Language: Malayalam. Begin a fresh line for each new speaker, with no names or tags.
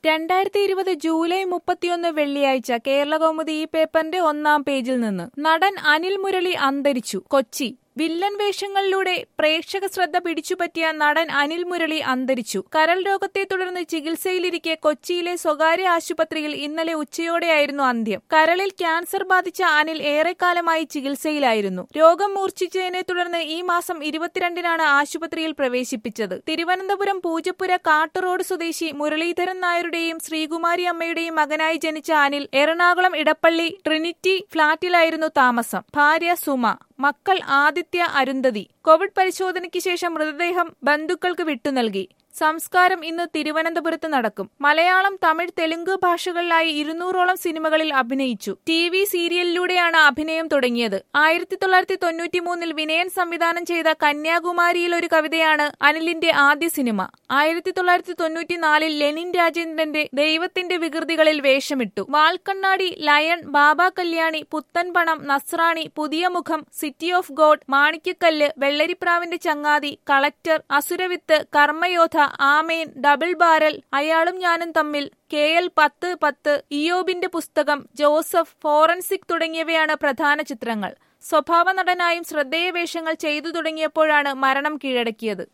രണ്ടായിരത്തി ഇരുപത് ജൂലൈ മുപ്പത്തിയൊന്ന് വെള്ളിയാഴ്ച കേരളകൗമുദി ഈ പേപ്പറിന്റെ ഒന്നാം പേജിൽ നിന്ന് നടൻ അനിൽ മുരളി അന്തരിച്ചു കൊച്ചി വില്ലൻ വേഷങ്ങളിലൂടെ പ്രേക്ഷക ശ്രദ്ധ പിടിച്ചുപറ്റിയ നടൻ അനിൽ മുരളി അന്തരിച്ചു കരൾ രോഗത്തെ തുടർന്ന് ചികിത്സയിലിരിക്കെ കൊച്ചിയിലെ സ്വകാര്യ ആശുപത്രിയിൽ ഇന്നലെ ഉച്ചയോടെയായിരുന്നു അന്ത്യം കരളിൽ ക്യാൻസർ ബാധിച്ച അനിൽ ഏറെക്കാലമായി ചികിത്സയിലായിരുന്നു രോഗം മൂർച്ഛിച്ചതിനെ തുടർന്ന് ഈ മാസം ഇരുപത്തിരണ്ടിനാണ് ആശുപത്രിയിൽ പ്രവേശിപ്പിച്ചത് തിരുവനന്തപുരം പൂജപ്പുര കാട്ടുറോഡ് സ്വദേശി മുരളീധരൻ നായരുടെയും ശ്രീകുമാരി അമ്മയുടെയും മകനായി ജനിച്ച അനിൽ എറണാകുളം ഇടപ്പള്ളി ട്രിനിറ്റി ഫ്ളാറ്റിലായിരുന്നു താമസം ഭാര്യ സുമ മക്കൾ ആദിത്യ അരുന്ധതി കോവിഡ് പരിശോധനയ്ക്ക് ശേഷം മൃതദേഹം ബന്ധുക്കൾക്ക് വിട്ടുനൽകി സംസ്കാരം ഇന്ന് തിരുവനന്തപുരത്ത് നടക്കും മലയാളം തമിഴ് തെലുങ്ക് ഭാഷകളിലായി ഇരുന്നൂറോളം സിനിമകളിൽ അഭിനയിച്ചു ടി വി സീരിയലിലൂടെയാണ് അഭിനയം തുടങ്ങിയത് ആയിരത്തി തൊള്ളായിരത്തി തൊണ്ണൂറ്റിമൂന്നിൽ വിനയൻ സംവിധാനം ചെയ്ത കന്യാകുമാരിയിൽ ഒരു കവിതയാണ് അനിലിന്റെ ആദ്യ സിനിമ ആയിരത്തി തൊള്ളായിരത്തി തൊണ്ണൂറ്റിനാലിൽ ലെനിൻ രാജേന്ദ്രന്റെ ദൈവത്തിന്റെ വികൃതികളിൽ വേഷമിട്ടു വാൽക്കണ്ണാടി lion Baba Kalyani പുത്തൻപണം Nasrani Puthiya Mukham City of God Manikyakkallu Vellaripravinte Changathi Collector Asuravithu Karmayodha Amen Double Barrel Ayalum ഞാനും തമ്മിൽ കെ എൽ പത്ത് പത്ത് ഇയോബിന്റെ പുസ്തകം ജോസഫ് ഫോറൻസിക് തുടങ്ങിയവയാണ് പ്രധാന ചിത്രങ്ങൾ സ്വഭാവ നടനായും ശ്രദ്ധേയ വേഷങ്ങൾ ചെയ്തു തുടങ്ങിയപ്പോഴാണ് മരണം കീഴടക്കിയത്